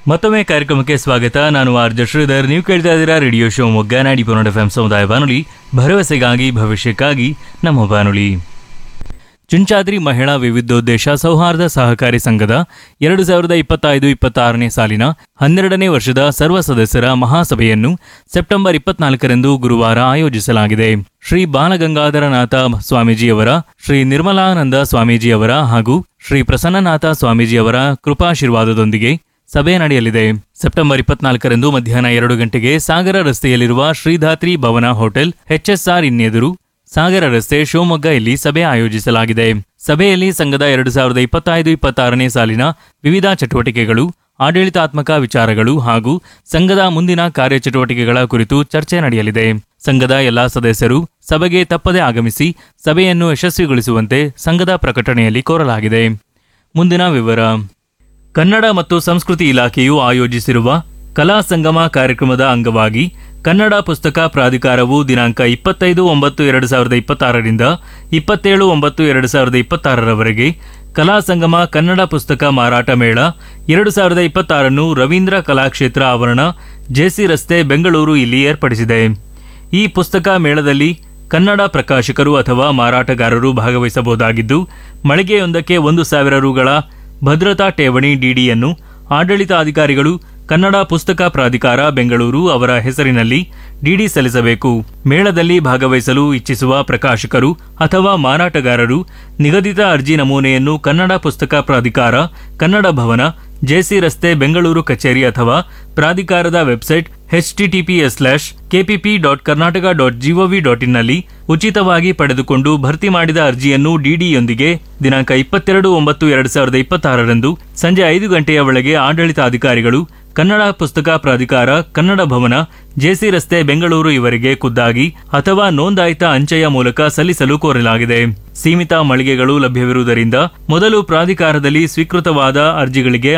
ಮತ್ತೊಮ್ಮೆ ಕಾರ್ಯಕ್ರಮಕ್ಕೆ ಸ್ವಾಗತ ನಾನು ಆರ್ ಜೆ ಶ್ರೀಧರ್ ನೀವು ಕೇಳ್ತಾ ಇದ್ದೀರಾ ರೇಡಿಯೋ ಶೋ ಮೊಗ್ಗ ನಾಡಿ ಪೊನ್ನಡ ಎಫ್ ಸಮುದಾಯ ಬಾನುಲಿ ಭರವಸೆಗಾಗಿ ಭವಿಷ್ಯಕ್ಕಾಗಿ ನಮ್ಮ ಬಾನುಲಿ ಚುಂಚಾದ್ರಿ ಮಹಿಳಾ ವಿವಿಧೋದ್ದೇಶ ಸೌಹಾರ್ದ ಸಹಕಾರಿ ಸಂಘದ ಎರಡು ಸಾವಿರದ ಇಪ್ಪತ್ತೈದು ಇಪ್ಪತ್ತಾರನೇ ಸಾಲಿನ ಹನ್ನೆರಡನೇ ವರ್ಷದ ಸರ್ವ ಸದಸ್ಯರ ಮಹಾಸಭೆಯನ್ನು ಸೆಪ್ಟೆಂಬರ್ ಇಪ್ಪತ್ನಾಲ್ಕರಂದು ಗುರುವಾರ ಆಯೋಜಿಸಲಾಗಿದೆ ಶ್ರೀ ಬಾಲಗಂಗಾಧರನಾಥ ಸ್ವಾಮೀಜಿಯವರ ಶ್ರೀ ನಿರ್ಮಲಾನಂದ ಸ್ವಾಮೀಜಿಯವರ ಹಾಗೂ ಶ್ರೀ ಪ್ರಸನ್ನನಾಥ ಸ್ವಾಮೀಜಿಯವರ ಕೃಪಾಶೀರ್ವಾದದೊಂದಿಗೆ ಸಭೆ ನಡೆಯಲಿದೆ ಸೆಪ್ಟೆಂಬರ್ ಇಪ್ಪತ್ನಾಲ್ಕರಂದು ಮಧ್ಯಾಹ್ನ ಎರಡು ಗಂಟೆಗೆ ಸಾಗರ ರಸ್ತೆಯಲ್ಲಿರುವ ಶ್ರೀಧಾತ್ರಿ ಭವನ ಹೋಟೆಲ್ ಎಚ್ಎಸ್ಆರ್ ಇನ್ನೆದುರು ಸಾಗರ ರಸ್ತೆ ಶಿವಮೊಗ್ಗ ಇಲ್ಲಿ ಸಭೆ ಆಯೋಜಿಸಲಾಗಿದೆ ಸಭೆಯಲ್ಲಿ ಸಂಘದ ಎರಡು ಸಾವಿರದ ಇಪ್ಪತ್ತೈದು ಇಪ್ಪತ್ತಾರನೇ ಸಾಲಿನ ವಿವಿಧ ಚಟುವಟಿಕೆಗಳು ಆಡಳಿತಾತ್ಮಕ ವಿಚಾರಗಳು ಹಾಗೂ ಸಂಘದ ಮುಂದಿನ ಕಾರ್ಯಚಟುವಟಿಕೆಗಳ ಕುರಿತು ಚರ್ಚೆ ನಡೆಯಲಿದೆ ಸಂಘದ ಎಲ್ಲಾ ಸದಸ್ಯರು ಸಭೆಗೆ ತಪ್ಪದೆ ಆಗಮಿಸಿ ಸಭೆಯನ್ನು ಯಶಸ್ವಿಗೊಳಿಸುವಂತೆ ಸಂಘದ ಪ್ರಕಟಣೆಯಲ್ಲಿ ಕೋರಲಾಗಿದೆ ಮುಂದಿನ ವಿವರ ಕನ್ನಡ ಮತ್ತು ಸಂಸ್ಕೃತಿ ಇಲಾಖೆಯು ಆಯೋಜಿಸಿರುವ ಕಲಾ ಸಂಗಮ ಕಾರ್ಯಕ್ರಮದ ಅಂಗವಾಗಿ ಕನ್ನಡ ಪುಸ್ತಕ ಪ್ರಾಧಿಕಾರವು ದಿನಾಂಕ ಇಪ್ಪತ್ತೈದು ಒಂಬತ್ತು ಎರಡು ಸಾವಿರದ ಇಪ್ಪತ್ತಾರರಿಂದ ಇಪ್ಪತ್ತೇಳು ಒಂಬತ್ತು ಎರಡು ಸಾವಿರದ ಇಪ್ಪತ್ತಾರರವರೆಗೆ ಕಲಾ ಸಂಗಮ ಕನ್ನಡ ಪುಸ್ತಕ ಮಾರಾಟ ಮೇಳ ಎರಡು ಸಾವಿರದ ಇಪ್ಪತ್ತಾರನ್ನು ರವೀಂದ್ರ ಕಲಾಕ್ಷೇತ್ರ ಆವರಣ ಜೆಸಿ ರಸ್ತೆ ಬೆಂಗಳೂರು ಇಲ್ಲಿ ಏರ್ಪಡಿಸಿದೆ ಈ ಪುಸ್ತಕ ಮೇಳದಲ್ಲಿ ಕನ್ನಡ ಪ್ರಕಾಶಕರು ಅಥವಾ ಮಾರಾಟಗಾರರು ಭಾಗವಹಿಸಬಹುದಾಗಿದ್ದು ಮಳಿಗೆಯೊಂದಕ್ಕೆ ಒಂದು ಸಾವಿರ ರುಗಳ ಭದ್ರತಾ ಠೇವಣಿ ಡಿಡಿಯನ್ನು ಆಡಳಿತಾಧಿಕಾರಿಗಳು ಕನ್ನಡ ಪುಸ್ತಕ ಪ್ರಾಧಿಕಾರ ಬೆಂಗಳೂರು ಅವರ ಹೆಸರಿನಲ್ಲಿ ಡಿಡಿ ಸಲ್ಲಿಸಬೇಕು ಮೇಳದಲ್ಲಿ ಭಾಗವಹಿಸಲು ಇಚ್ಛಿಸುವ ಪ್ರಕಾಶಕರು ಅಥವಾ ಮಾರಾಟಗಾರರು ನಿಗದಿತ ಅರ್ಜಿ ನಮೂನೆಯನ್ನು ಕನ್ನಡ ಪುಸ್ತಕ ಪ್ರಾಧಿಕಾರ ಕನ್ನಡ ಭವನ ಜೆಸಿ ರಸ್ತೆ ಬೆಂಗಳೂರು ಕಚೇರಿ ಅಥವಾ ಪ್ರಾಧಿಕಾರದ website HTTPS slash KPP dot Karnataka dot GOV dot ಇನ್ನಲ್ಲಿ ಉಚಿತವಾಗಿ ಪಡೆದುಕೊಂಡು ಭರ್ತಿ ಮಾಡಿದ ಅರ್ಜಿಯನ್ನು ಡಿಡಿಯೊಂದಿಗೆ ದಿನಾಂಕ ಇಪ್ಪತ್ತೆರಡು ಒಂಬತ್ತು ಎರಡು ಸಾವಿರದ ಇಪ್ಪತ್ತಾರರಂದು ಸಂಜೆ ಐದು ಗಂಟೆಯ ಒಳಗೆ ಆಡಳಿತಾಧಿಕಾರಿಗಳು ಕನ್ನಡ ಪುಸ್ತಕ ಪ್ರಾಧಿಕಾರ ಕನ್ನಡ ಭವನ ಜೆಸಿ ರಸ್ತೆ ಬೆಂಗಳೂರು ಇವರಿಗೆ ಖುದ್ದಾಗಿ ಅಥವಾ ನೋಂದಾಯಿತ ಅಂಚೆಯ ಮೂಲಕ ಸಲ್ಲಿಸಲು ಕೋರಲಾಗಿದೆ ಸೀಮಿತ ಮಳಿಗೆಗಳು ಲಭ್ಯವಿರುವುದರಿಂದ ಮೊದಲು ಪ್ರಾಧಿಕಾರದಲ್ಲಿ ಸ್ವೀಕೃತವಾದ ಅರ್ಜಿಗಳಿಗೆ